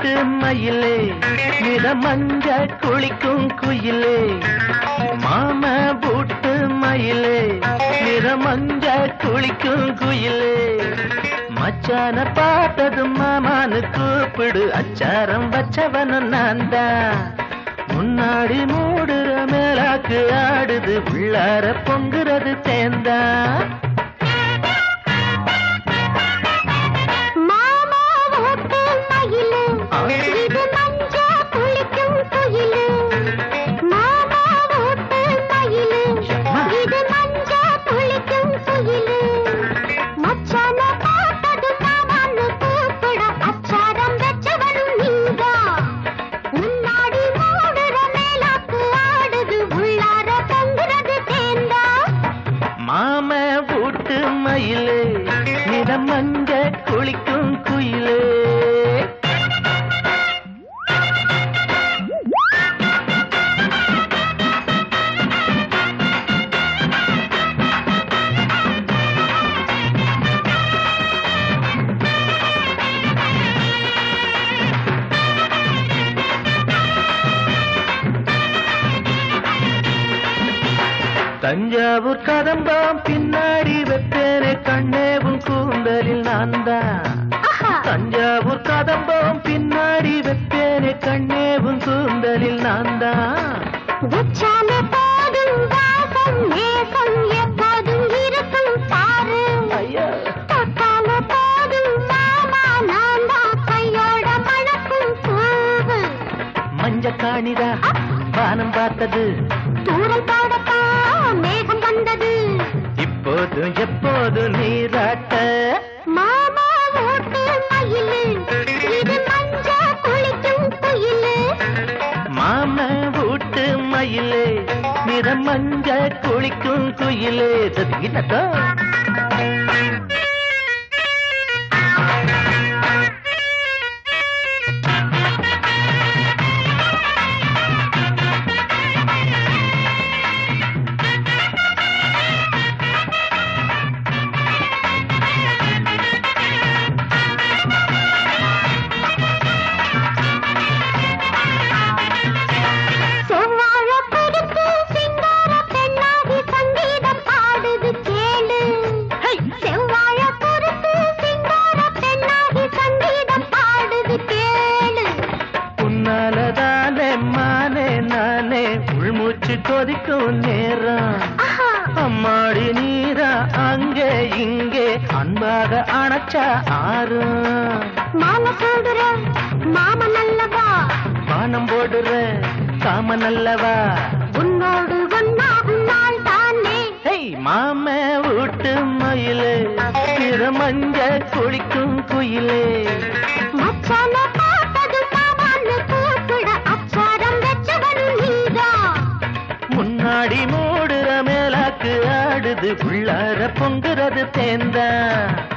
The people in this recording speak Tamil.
பூட்டு மயிலே நிற மஞ்ச குளிக்கும் குயிலே மாம பூட்டு மயிலே நிற மஞ்ச குளிக்கும் குயிலே மச்சான பார்த்தது மாமான்னு கூப்பிடு அச்சாரம் வச்சவனும் நான் தான் முன்னாடி மூடுற மேலாக்கு ஆடுது உள்ளார பொங்குறது தேந்தா மாமா ஓட்டு மயிலு இது மஞ்ச குளிக்கும் குயிலு மாமா ஓட்டு மயிலு இது மஞ்ச குளிக்கும் குயிலு மச்சான பார்த்தது மாமான்னு கூப்பிட அச்சாரம் வச்சவனும் நீதான் முன்னாடி மூடுற மேலாக்கு ஆடுது உள்ளார பொங்குறது தேந்தா மாம பூட்டு மயிலே நிற மஞ்ச குளிக்கும் குயிலே தஞ்சாவூர் கதம்பாம் பின்னாடி வெப்பேனே கண்ணேவும் கூந்தலில் நான் தான் ஆஹா தஞ்சாவூர் கதம்பம் பின்னாடி வெப்பேனே கண்ணேவும் கூந்தலில் நான் தான் உச்சாலே போதும் வாசம் நேசம் எப்போதும் இருக்கும் பாரு ஐயா தொட்டாலே போதும் மாமா நான் தான் கையோட மணக்கும் பூவு மஞ்ச காணிதா வானம் பார்த்தது தூரம் போடத்தான் மேகம் வந்தது இப்போதும் எப்போதும் நீராட்ட மாமா ஓட்டு மயிலு இது மஞ்ச குளிக்கும் குயிலு மாம வீட்டு மயிலே நிற மஞ்ச குளிக்கும் குயிலே சதிக்கிட்டோ செவ்வாழ பிடித்து சிங்கார பெண்ணாகி சங்கீதம் பாடுது கேளு செவ்வாழ பொறுத்து சிங்கார பெண்ணாகி சங்கீதம் பாடுது கேளு உன்னாலதானே மானே நானே உள்மூச்சு கொதிக்கும் நேரம் ஆஹா அம்மாடி நீரா அங்கே இங்கே அன்பாக அணைச்சா ஆறும் மாலை சூடுற மாம நல்லவா பானம் போடுற காம நல்லவா உன்னோடு ஒன்னாகும் நாள் தானே ஹேய் மாம வீட்டு மயிலே திற மஞ்ச குளிக்கும் குயிலே மச்சான பார்த்தது மாமான்னு கூப்பிட அச்சாரம் வச்சவனும் நீதான் முன்னாடி மூடுற மேலாக்கு ஆடுது உள்ளார பொங்குறது தேந்தா